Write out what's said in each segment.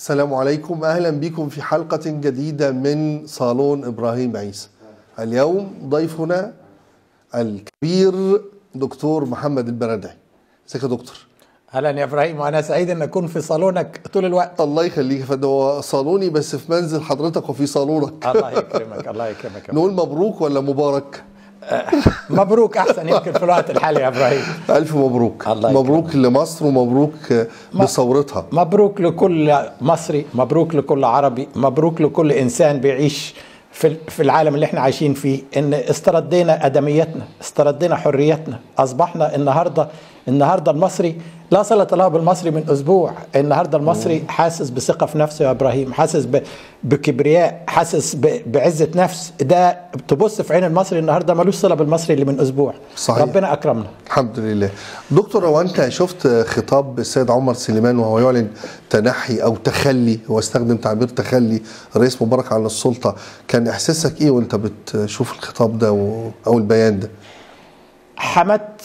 السلام عليكم اهلا بكم في حلقه جديده من صالون ابراهيم عيسى. اليوم ضيفنا الكبير دكتور محمد البرادعي. ازيك يا دكتور؟ اهلا يا ابراهيم وانا سعيد ان اكون في صالونك طول الوقت الله يخليك يا فندم هو صالوني بس في منزل حضرتك وفي صالونك. الله يكرمك الله يكرمك نقول مبروك ولا مبارك؟ مبروك احسن يمكن في الوقت الحالي يا ابراهيم الف مبروك الله مبروك لمصر ومبروك بثورتها مبروك لكل مصري مبروك لكل عربي مبروك لكل انسان بيعيش في في العالم اللي احنا عايشين فيه ان استردينا ادميتنا استردينا حريتنا اصبحنا النهارده النهارده المصري لا صلة له بالمصري من اسبوع النهارده المصري حاسس بثقة في نفسه يا ابراهيم حاسس ب- بكبرياء حاسس ب- بعزة نفس ده تبص في عين المصري النهارده ملوش صلة بالمصري اللي من اسبوع صحيح. ربنا اكرمنا الحمد لله دكتور هو انت شفت خطاب السيد عمر سليمان وهو يعلن تنحي او تخلي هو استخدم تعبير تخلي الرئيس مبارك عن السلطه كان احساسك ايه وانت بتشوف الخطاب ده و- او البيان ده حمدت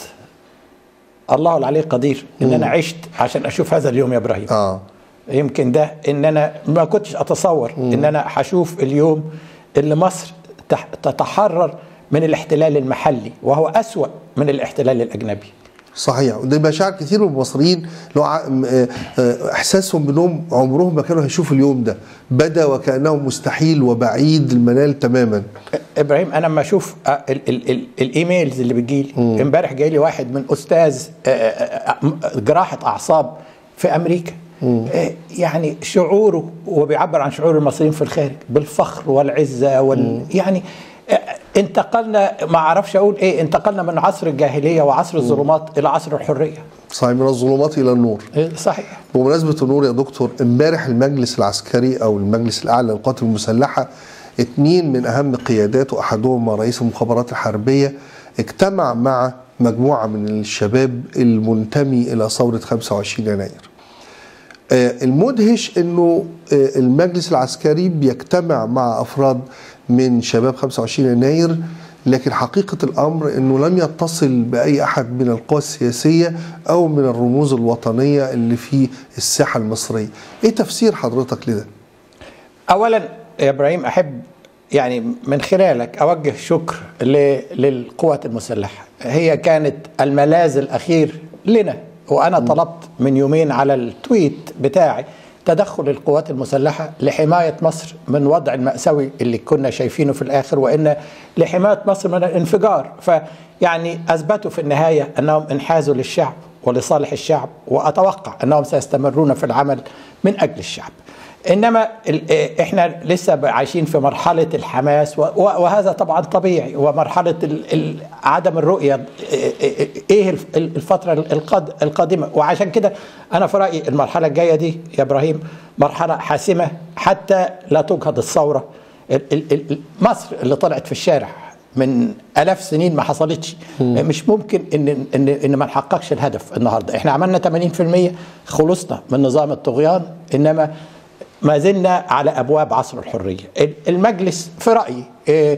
الله العلي قدير ان انا عشت عشان اشوف هذا اليوم يا ابراهيم اه يمكن ده ان انا ما كنتش اتصور ان انا هشوف اليوم اللي مصر تح- تتحرر من الاحتلال المحلي وهو اسوا من الاحتلال الاجنبي صحيح وده مشاعر كتير من المصريين اللي هو ع- م- آه، آه، احساسهم بانهم عمرهم ما كانوا هيشوفوا اليوم ده بدا وكانه مستحيل وبعيد المنال تماما ابراهيم انا لما اشوف آه، ال ال ال الايميلز اللي بتجيلي امبارح جاي لي واحد من استاذ آه، آه، آه، جراحه اعصاب في امريكا آه، يعني شعوره وبيعبر عن شعور المصريين في الخارج بالفخر والعزه وال يعني آه، انتقلنا ما اعرفش اقول ايه انتقلنا من عصر الجاهليه وعصر الظلمات الى عصر الحريه صحيح من الظلمات الى النور آه، صحيح بمناسبة النور يا دكتور امبارح المجلس العسكري او المجلس الاعلى للقوات المسلحة اتنين من اهم قياداته احدهما رئيس المخابرات الحربية اجتمع مع مجموعة من الشباب المنتمي الى ثورة 25 يناير آه، المدهش انه آه، المجلس العسكري بيجتمع مع افراد من شباب 25 يناير لكن حقيقة الأمر أنه لم يتصل بأي أحد من القوى السياسية أو من الرموز الوطنية اللي في الساحة المصرية إيه تفسير حضرتك لده؟ اولا يا ابراهيم احب يعني من خلالك اوجه شكر ل- للقوات المسلحه هي كانت الملاذ الاخير لنا وانا طلبت من يومين على التويت بتاعي تدخل القوات المسلحه لحمايه مصر من وضع الماساوي اللي كنا شايفينه في الاخر وان لحمايه مصر من الانفجار فيعني اثبتوا في النهايه انهم انحازوا للشعب ولصالح الشعب واتوقع انهم سيستمرون في العمل من اجل الشعب انما ال- إيه احنا لسه ب- عايشين في مرحله الحماس و- و- وهذا طبعا طبيعي ومرحله ال- ال- عدم الرؤيه إيه- إيه ايه الف- الفتره القاد- القادمه وعشان كده انا في رايي المرحله الجايه دي يا ابراهيم مرحله حاسمه حتى لا تجهض الثوره ال- ال- ال- مصر اللي طلعت في الشارع من الاف سنين ما حصلتش مش ممكن ان ان ان ما نحققش الهدف النهارده احنا عملنا 80% خلصنا من نظام الطغيان انما ما زلنا على ابواب عصر الحريه ال- المجلس في رايي آه،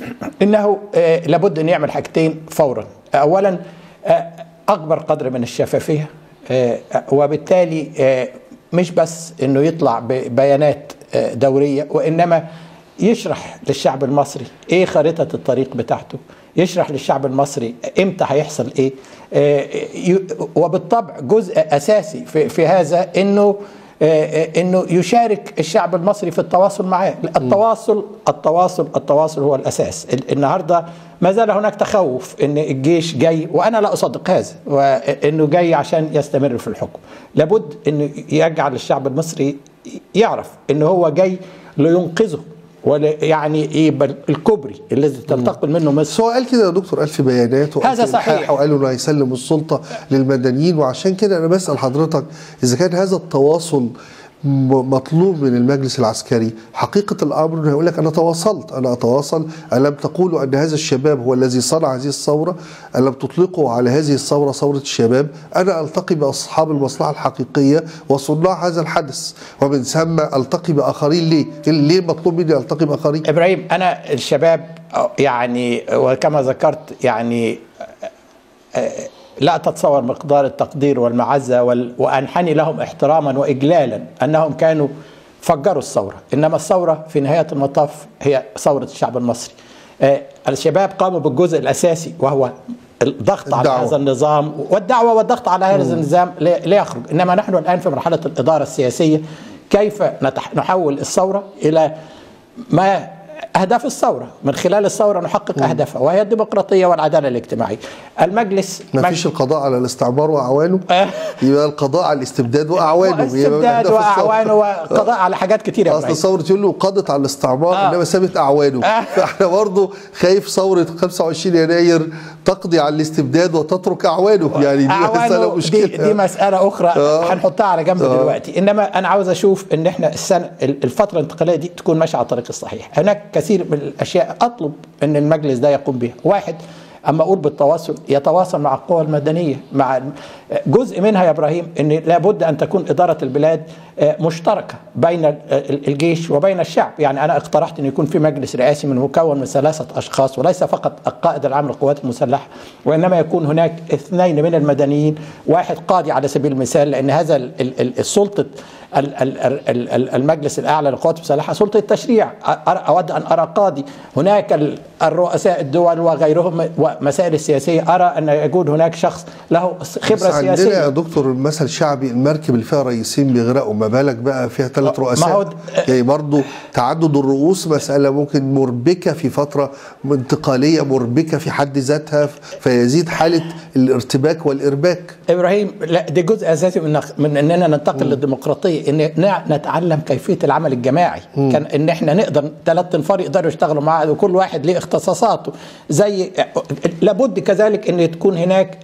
انه آه، لابد ان يعمل حاجتين فورا اولا آه، اكبر قدر من الشفافيه آه، وبالتالي آه، مش بس انه يطلع ببيانات آه، دوريه وانما يشرح للشعب المصري ايه خريطه الطريق بتاعته يشرح للشعب المصري امتى هيحصل ايه آه، ي- وبالطبع جزء اساسي في, في هذا انه آه، آه، انه يشارك الشعب المصري في التواصل معاه التواصل التواصل التواصل هو الاساس ال- النهارده ما زال هناك تخوف ان الجيش جاي وانا لا اصدق هذا وانه جاي عشان يستمر في الحكم لابد انه يجعل الشعب المصري يعرف ان هو جاي لينقذه ولا يعني يبقى الكوبري الذي تنتقل منه مصر بس هو قال كده يا دكتور قال في بياناته وقال هذا في صحيح. إلحاح وقال انه هيسلم السلطه للمدنيين وعشان كده انا بسال حضرتك اذا كان هذا التواصل م- مطلوب من المجلس العسكري حقيقة الأمر أنه يقول لك أنا تواصلت أنا أتواصل ألم تقولوا أن هذا الشباب هو الذي صنع هذه الثورة ألم تطلقوا على هذه الثورة ثورة الشباب أنا ألتقي بأصحاب المصلحة الحقيقية وصناع هذا الحدث ومن ثم ألتقي بآخرين ليه ليه مطلوب مني ألتقي بآخرين ابراهيم انا الشباب يعني وكما ذكرت يعني لا تتصور مقدار التقدير والمعزه وال... وانحني لهم احتراما واجلالا انهم كانوا فجروا الثوره انما الثوره في نهايه المطاف هي ثوره الشعب المصري آه، الشباب قاموا بالجزء الاساسي وهو الضغط على الدعوة. هذا النظام والدعوه والضغط على هذا النظام لي- ليخرج انما نحن الان في مرحله الاداره السياسيه كيف نتح- نحول الثوره الى ما اهداف الثوره من خلال الثوره نحقق اهدافها وهي الديمقراطيه والعداله الاجتماعيه المجلس ما فيش القضاء على الاستعمار واعوانه آه. يبقى القضاء على الاستبداد واعوانه يبقى استبداد ده في الثورة. واعوانه وقضاء على حاجات كتيره يا اصل إبراهيم. ثوره يوليو قضت على الاستعمار آه. انما سابت اعوانه آه. فاحنا برضه خايف ثوره 25 يناير تقضي على الاستبداد وتترك اعوانه يعني دي مساله أعوانه مشكله دي, دي مسألة أخرى آه. هنحطها على جنب آه. دلوقتي إنما أنا عاوز أشوف إن إحنا السنة الفترة الانتقالية دي تكون ماشية على الطريق الصحيح هناك كثير من الأشياء أطلب إن المجلس ده يقوم بها واحد أما أقول بالتواصل يتواصل مع القوى المدنية مع جزء منها يا إبراهيم إن لابد أن تكون إدارة البلاد آه، مشتركة بين ال- ال- الجيش وبين الشعب يعني أنا اقترحت أن يكون في مجلس رئاسي من مكون من ثلاثة أشخاص وليس فقط القائد العام للقوات المسلحة وإنما يكون هناك اثنين من المدنيين واحد قاضي على سبيل المثال لأن هذا ال- ال- ال- السلطة ال- ال- ال- ال- المجلس الأعلى للقوات المسلحة سلطة التشريع أرى- أود أن أرى قاضي هناك ال- الرؤساء الدول وغيرهم ومسائل السياسية أرى أن يكون هناك شخص له بس خبرة عندنا يا سياسية دكتور مثل شعبي المركب اللي فيها رئيسين بيغرقوا ما بالك بقى فيها ثلاث ما هو رؤساء د- يعني برضو تعدد الرؤوس مسألة ممكن مربكة في فترة انتقالية مربكة في حد ذاتها فيزيد حالة الارتباك والإرباك ابراهيم لا ده جزء اساسي من من اننا ننتقل للديمقراطيه ان نع- نتعلم كيفيه العمل الجماعي كان ان احنا نقدر ثلاث انفار يقدروا يشتغلوا مع بعض وكل واحد ليه اختصاصاته زي لابد كذلك ان تكون هناك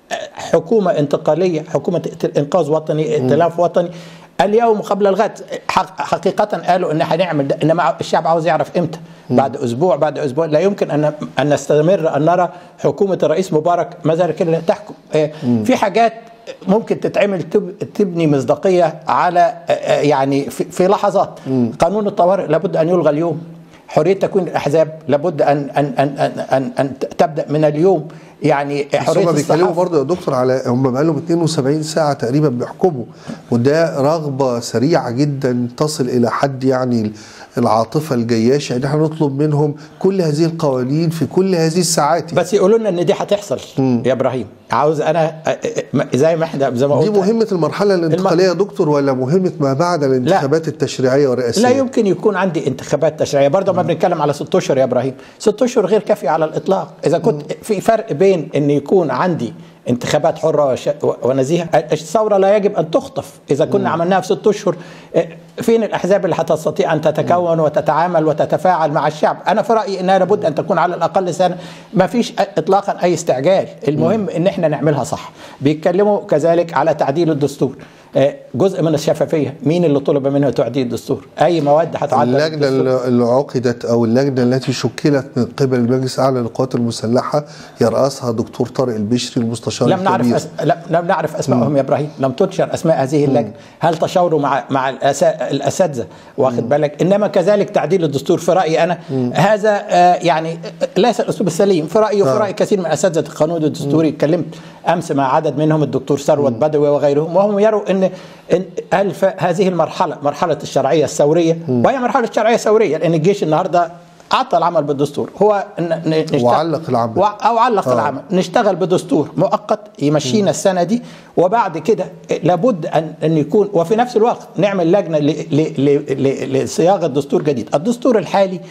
حكومه انتقاليه حكومه انقاذ وطني ائتلاف وطني اليوم قبل الغد حق حقيقة قالوا ان هنعمل ده انما الشعب عاوز يعرف امتى بعد اسبوع بعد اسبوع لا يمكن ان ان نستمر ان نرى حكومة الرئيس مبارك ما زالت كده تحكم آه، في حاجات ممكن تتعمل تب- تبني مصداقية على آه، آه، يعني في في لحظات قانون الطوارئ لابد ان يلغى اليوم حريه تكوين الاحزاب لابد ان ان ان ان, أن, أن تبدا من اليوم يعني بس حريه هم بيتكلموا الصحافة. برضه يا دكتور على هم بقالهم 72 ساعة تقريبا بيحكموا وده رغبة سريعة جدا تصل إلى حد يعني العاطفة الجياشة إن احنا نطلب منهم كل هذه القوانين في كل هذه الساعات بس يقولوا لنا ان دي هتحصل يا ابراهيم عاوز انا أ- أ- زي ما احنا زي ما دي قلت مهمة المرحلة الانتقالية يا دكتور ولا مهمة ما بعد الانتخابات التشريعية والرئاسية؟ لا يمكن يكون عندي انتخابات تشريعيه برضه ما بنتكلم على ست اشهر يا ابراهيم ست اشهر غير كافيه على الاطلاق اذا كنت في فرق بين ان يكون عندي انتخابات حره وش- ونزيهه الثوره لا يجب ان تخطف اذا كنا عملناها في ست اشهر اه، فين الاحزاب اللي هتستطيع ان تتكون وتتعامل وتتفاعل مع الشعب انا في رايي انها لابد ان تكون على الاقل سنه ما فيش اطلاقا اي استعجال المهم ان احنا نعملها صح بيتكلموا كذلك على تعديل الدستور اه، جزء من الشفافيه مين اللي طلب منها تعديل الدستور اي مواد هتعدل اللجنة الدستور. اللي عقدت أو اللجنة التي شكلت من قبل المجلس الأعلى للقوات المسلحة يرأسها دكتور طارق البشري المستشار لم نعرف الكبير أس... لا- لم نعرف اسمائهم يا ابراهيم لم تنشر اسماء هذه اللجنه هل تشاوروا مع مع الأسا... الاساتذه واخد بالك انما كذلك تعديل الدستور في رايي انا هذا آه يعني ليس الاسلوب السليم في رايي وفي آه. راي كثير من اساتذه القانون الدستوري اتكلمت امس مع عدد منهم الدكتور ثروت بدوي وغيرهم وهم يروا ان ان الف هذه المرحله مرحله الشرعيه الثوريه وهي مرحله شرعيه ثوريه لان الجيش النهارده عطل العمل بالدستور هو ن- ن- نشتغل- وعلق العمل. وع- او علق آه. آه. العمل نشتغل بدستور مؤقت يمشينا السنه دي وبعد كده لابد ان ان يكون وفي نفس الوقت نعمل لجنه ل- ل- ل- ل- لصياغه دستور جديد الدستور الحالي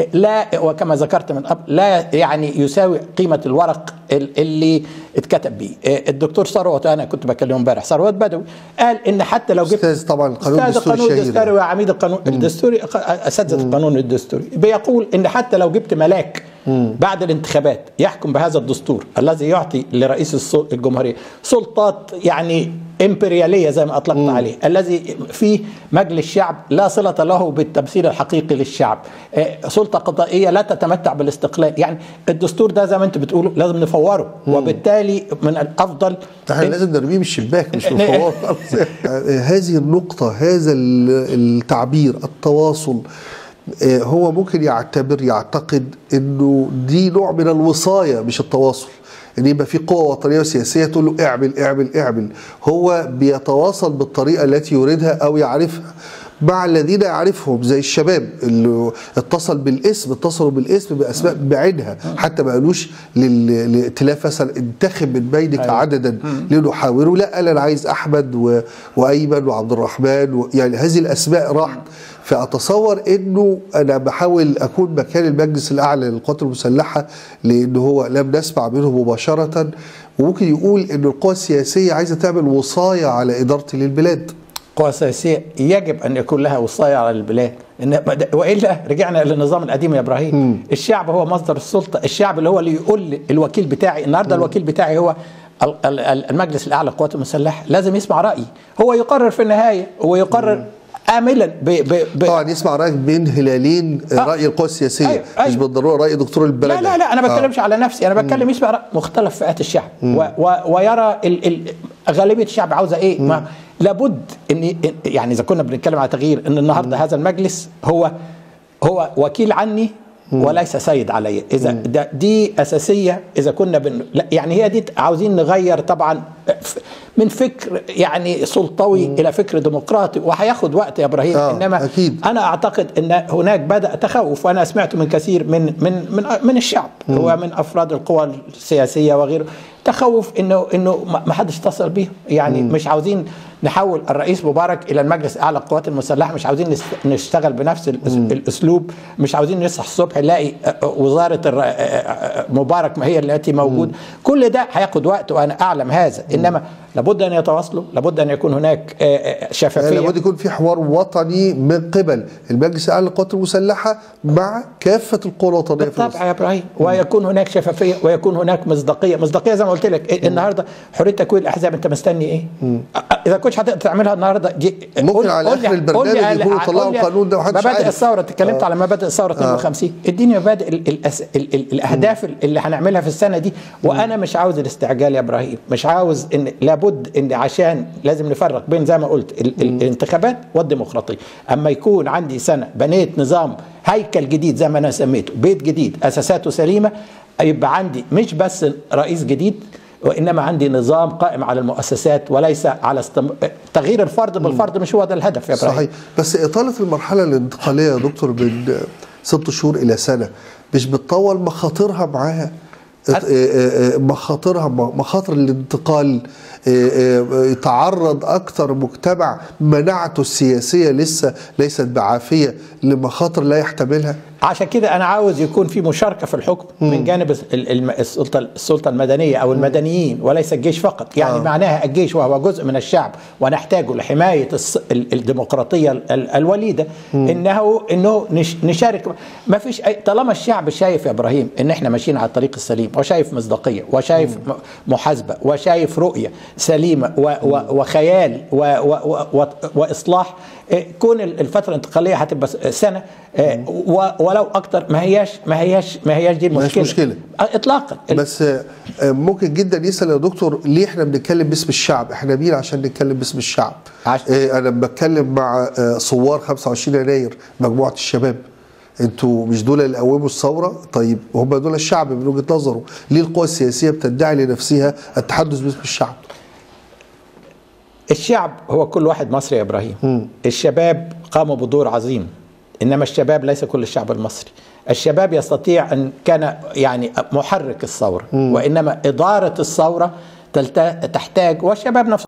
لا وكما ذكرت من قبل لا يعني يساوي قيمه الورق ال- اللي اتكتب بيه الدكتور ثروت انا كنت بكلمه امبارح ثروت بدوي قال ان حتى لو جبت أستاذ طبعا القانون أستاذ الدستوري القانون الشهير الدستوري وعميد القانون الدستوري اساتذه القانون الدستوري بيقول ان حتى لو جبت ملاك بعد الانتخابات يحكم بهذا الدستور الذي يعطي لرئيس السل- الجمهوريه سلطات يعني امبرياليه زي ما اطلقت عليه الذي فيه مجلس شعب لا صله له بالتمثيل الحقيقي للشعب آه، سلطه قضائيه لا تتمتع بالاستقلال يعني الدستور ده زي ما انت بتقولوا لازم نفوره وبالتالي من الافضل احنا إن- لازم نرميه من الشباك مش ن- من الفوار هذه النقطة هذا ال- التعبير التواصل آه، هو ممكن يعتبر يعتقد انه دي نوع من الوصاية مش التواصل ان يبقى في قوة وطنية وسياسية تقول له اعمل اعمل اعمل هو بيتواصل بالطريقة التي يريدها او يعرفها مع الذين يعرفهم زي الشباب اللي اتصل بالاسم اتصلوا بالاسم باسماء بعينها حتى ما قالوش لل- للائتلاف مثلا انتخب من بينك أيوة. عددا لنحاوره لا قال انا عايز احمد و... وايمن وعبد الرحمن و... يعني هذه الاسماء راحت فاتصور انه انا بحاول اكون مكان المجلس الاعلى للقوات المسلحه لان هو لم نسمع منه مباشره وممكن يقول ان القوى السياسيه عايزه تعمل وصايه على ادارتي للبلاد قوى سياسية يجب أن يكون لها وصاية على البلاد إن وإلا رجعنا للنظام القديم يا إبراهيم الشعب هو مصدر السلطة الشعب اللي هو اللي يقول الوكيل بتاعي النهاردة الوكيل بتاعي هو ال- ال- ال- المجلس الأعلى للقوات المسلحة لازم يسمع رأيي هو يقرر في النهاية هو يقرر آملا ب ب ب طبعا يسمع رايك بين هلالين آه. راي القوى السياسيه أيوة، مش أيوة. بالضروره راي دكتور البلد لا لا لا انا ما بتكلمش على نفسي انا بتكلم يسمع رأي مختلف فئات الشعب و و ويرى ال ال غالبيه الشعب عاوزه ايه ما لابد ان يعني اذا كنا بنتكلم على تغيير ان النهارده هذا المجلس هو هو وكيل عني وليس سيد علي اذا ده دي اساسيه اذا كنا بن لا يعني هي دي عاوزين نغير طبعا ف- من فكر يعني سلطوي الى فكر ديمقراطي وهياخد وقت يا ابراهيم آه، انما أكيد. انا اعتقد ان هناك بدا تخوف وانا سمعت من كثير من من من من الشعب ومن افراد القوى السياسيه وغيره تخوف انه انه ما ما حدش اتصل بيهم يعني مش عاوزين نحول الرئيس مبارك الى المجلس الاعلى للقوات المسلحه مش عاوزين نست- نشتغل بنفس الأس- الاسلوب مش عاوزين نصحى الصبح نلاقي آه، آه، وزاره الر- آه، آه، مبارك ما هي التي موجود كل ده هياخد وقت وانا اعلم هذا انما لابد ان يتواصلوا لابد ان يكون هناك آه، آه، يعني شفافيه لابد يكون في حوار وطني من قبل المجلس الاعلى للقوات المسلحه مع كافه القوى الوطنيه في مصر بالطبع يا ابراهيم ويكون هناك شفافيه ويكون هناك مصداقيه مصداقيه زي ما قلت لك إيه النهارده حريه تكوين الاحزاب انت مستني ايه أ- اذا كنتش هتقدر تعملها النهارده دي ممكن قول- على قول لي- آخر البرنامج قول لي- يكونوا قول طلعوا لي القانون ده ومحدش مبادئ عارف. الثوره اتكلمت على مبادئ الثوره 52 اديني مبادئ ال- الأس... ال... ال... الاهداف اللي هنعملها في السنه دي وانا مش عاوز الاستعجال يا ابراهيم مش عاوز ان لابد ان عشان لازم نفرق بين زي ما قلت ال... ال... الانتخابات والديمقراطيه اما يكون عندي سنه بنيت نظام هيكل جديد زي ما انا سميته بيت جديد اساساته سليمه يبقى عندي مش بس رئيس جديد وانما عندي نظام قائم على المؤسسات وليس على استم... تغيير الفرد بالفرد مش هو ده الهدف يا ابراهيم صحيح بس اطاله المرحله الانتقاليه يا دكتور من ست شهور الى سنه مش بتطول مخاطرها معاها أت- ات- آه، آه، مخاطرها مخاطر الانتقال آه، آه، يتعرض اكثر مجتمع مناعته السياسيه لسه ليست بعافيه لمخاطر لا يحتملها عشان كده انا عاوز يكون في مشاركه في الحكم من جانب ال- ال- السلطه السلطه المدنيه او المدنيين وليس الجيش فقط يعني آه. معناها الجيش وهو جزء من الشعب ونحتاجه لحمايه الس- ال- الديمقراطيه ال- ال- الوليده انه انه نش- نشارك ما فيش أي طالما الشعب شايف يا ابراهيم ان احنا ماشيين على الطريق السليم وشايف مصداقيه وشايف م- محاسبه وشايف رؤيه سليمه و و وخيال و و و واصلاح إيه، كون ال- الفتره الانتقاليه هتبقى س- سنه إيه، و- ولو اكتر ما هياش ما هياش ما هياش دي ما هيش المشكله مشكلة. آه، اطلاقا ال- بس آه، آه، ممكن جدا يسال يا دكتور ليه احنا بنتكلم باسم الشعب احنا مين عشان نتكلم باسم الشعب عش- آه، انا بتكلم مع آه، ثوار 25 يناير مجموعه الشباب انتوا مش دول اللي قوموا الثوره طيب هم دول الشعب من وجهه نظره ليه القوى السياسيه بتدعي لنفسها التحدث باسم الشعب الشعب هو كل واحد مصري يا ابراهيم الشباب قاموا بدور عظيم انما الشباب ليس كل الشعب المصري الشباب يستطيع ان كان يعني محرك الثوره وانما اداره الثوره تلت- تحتاج والشباب نفسه